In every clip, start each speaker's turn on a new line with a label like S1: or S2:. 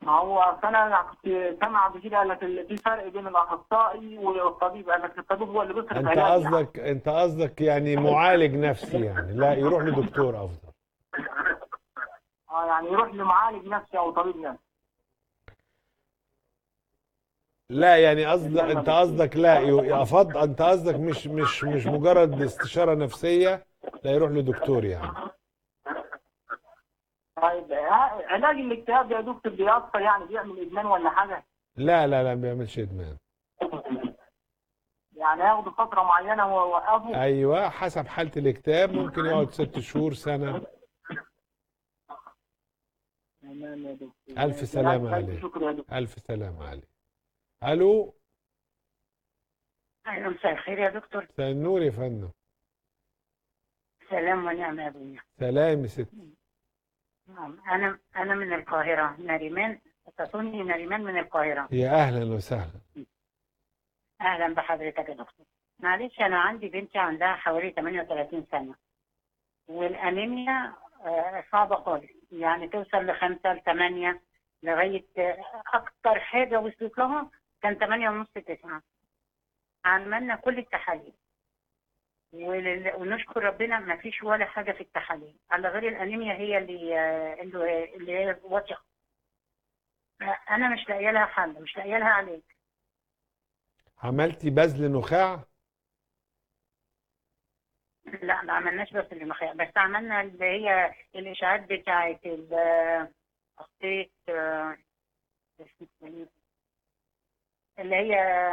S1: ما هو انا كنت سامع قبل كده قال لك ال- في فرق بين الاخصائي والطبيب قال لك الطبيب هو اللي بيصرف
S2: انت
S1: علاج يعني.
S2: قصدك انت قصدك يعني معالج نفسي يعني لا يروح لدكتور افضل
S1: اه يعني يروح لمعالج نفسي او طبيب نفسي
S2: لا يعني قصدك انت قصدك لا ي- افضل انت قصدك مش مش مش مجرد استشاره نفسيه لا يروح لدكتور يعني
S1: طيب ها- علاج الاكتئاب يا دكتور بيأثر يعني بيعمل ادمان ولا حاجه؟
S2: لا لا لا ما بيعملش ادمان
S1: يعني هياخد فتره معينه ويوقفه
S2: ايوه حسب حاله الاكتئاب ممكن يقعد ست شهور سنه
S1: تمام يا دكتور
S2: ألف سلامة
S1: ألف
S2: عليك.
S1: شكر يا دكتور
S2: الف سلامه عليك الو
S3: أهلا مساء الخير يا دكتور
S2: مساء النور يا فندم
S3: سلام ونعم يا ابويا
S2: سلام يا ست
S3: نعم أنا أنا من القاهرة ناريمان تسوني ناريمان من القاهرة
S2: يا اهلا وسهلا
S3: أهلا بحضرتك يا دكتور معلش أنا عندي بنتي عندها حوالي 38 سنة والأنيميا آه، صعبة خالص يعني توصل لخمسة لثمانية لغاية آه، أكتر حاجة وصلت لها كان ثمانية ونص تسعة عملنا كل التحاليل ولل- ونشكر ربنا ما فيش ولا حاجة في التحاليل على غير الأنيميا هي اللي آه، اللي اللي هي واضحة أنا مش لاقية لها حل مش لاقية لها علاج
S2: عملتي بذل نخاع
S3: لا ما عملناش بس المخيط بس عملنا اللي هي الاشاعات بتاعت ال- خطيط آه، اسمه إيه؟ اللي هي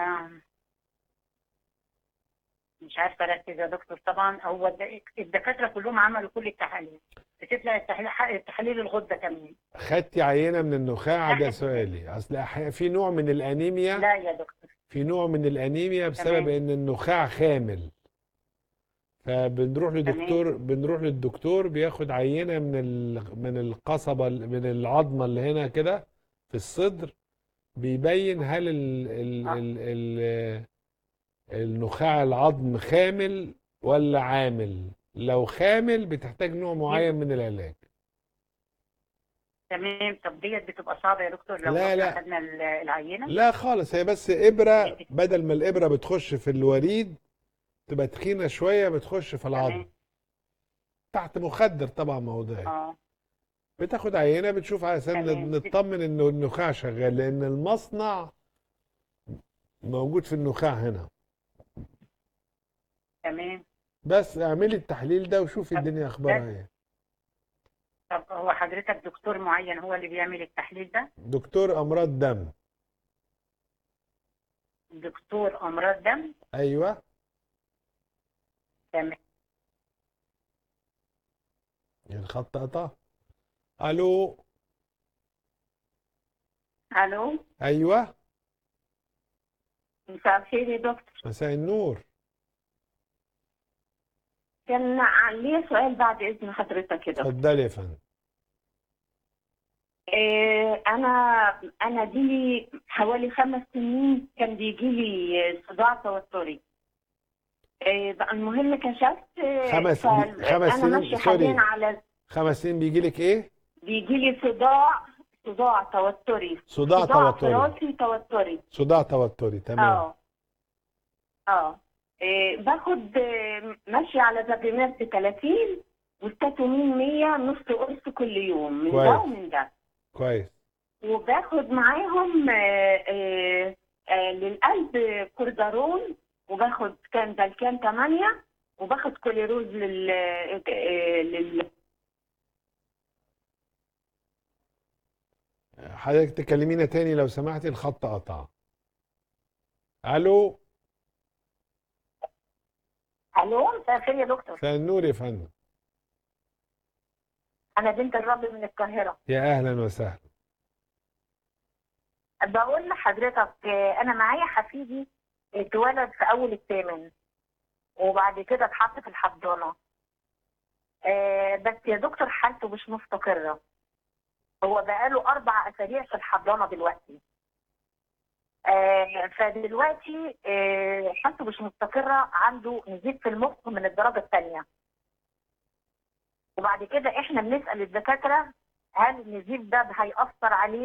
S3: مش عارفه اركز يا دكتور طبعا هو الد- الدكاتره كلهم عملوا كل التحاليل بتطلع التحاليل التحاليل الغده كمان
S2: خدتي عينه من النخاع ده سؤالي اصل أحيانا في نوع من الانيميا
S3: لا يا دكتور
S2: في نوع من الانيميا بسبب
S3: تمام.
S2: ان النخاع خامل فبنروح لدكتور بنروح للدكتور بياخد عينه من ال- من القصبه من العظمه اللي هنا كده في الصدر بيبين هل ال ال
S3: آه.
S2: ال ال النخاع العظم خامل ولا عامل لو خامل بتحتاج نوع معين من العلاج
S3: تمام طب ديت بتبقى صعبه يا دكتور لو
S2: لا،
S3: رحنا
S2: لا.
S3: خدنا ال- العينه
S2: لا خالص هي بس إبرة بدل ما الإبرة بتخش في الوريد تبقى تخينة شوية بتخش في العظم
S3: تمام.
S2: تحت مخدر طبعا موضعي
S3: اه
S2: بتاخد عينة بتشوف على اساس
S3: تمام.
S2: نطمن انه النخاع شغال لان المصنع موجود في النخاع هنا
S3: تمام
S2: بس اعملي التحليل ده وشوفي
S3: طب
S2: الدنيا اخبارها
S3: ده-
S2: ايه
S3: طب هو حضرتك دكتور معين هو اللي بيعمل التحليل ده
S2: دكتور امراض دم
S3: دكتور امراض دم
S2: ايوه
S3: تمام
S2: الخط قطع الو
S4: الو
S2: ايوه
S4: مساء الخير يا دكتور
S2: مساء النور
S4: كان لي سؤال بعد اذن حضرتك كده
S2: اتفضلي يا فندم
S4: إيه انا انا دي حوالي خمس سنين كان بيجي لي صداع توتري إيه بقى المهم كشفت إيه،
S2: خمس-
S4: فال-
S2: خمس
S4: انا
S2: سنين،
S4: ماشيه
S2: سوري.
S4: حاليا على
S2: خمس سنين بيجي لك ايه
S4: بيجي لي صداع صداع توتري
S2: صداع
S4: في
S2: توتري
S4: راسي توتري
S2: صداع توتري تمام
S4: اه اه إيه باخد إيه، ماشيه على زابينات ب 30 والتاتومين 100 نص قرص كل يوم من
S2: كويس.
S4: ده ومن ده
S2: كويس
S4: وباخد معاهم آه، آه، آه، للقلب كوردارون وباخد كان كان 8 وباخد كوليروز لل آه، لل
S2: حضرتك تكلمينا تاني لو سمحتي الخط قطع الو
S4: الو مساء الخير يا دكتور
S2: مساء النور يا فندم
S4: انا بنت الرب من القاهره
S2: يا اهلا وسهلا
S4: بقول لحضرتك آه، انا معايا حفيدي اتولد في اول الثامن وبعد كده اتحط في الحضانه آه، بس يا دكتور حالته مش مستقره هو بقاله اربع اسابيع في الحضانه دلوقتي آه، فدلوقتي آه، حالته مش مستقره عنده نزيف في المخ من الدرجه الثانيه وبعد كده احنا بنسال الدكاتره هل النزيف ده هيأثر عليه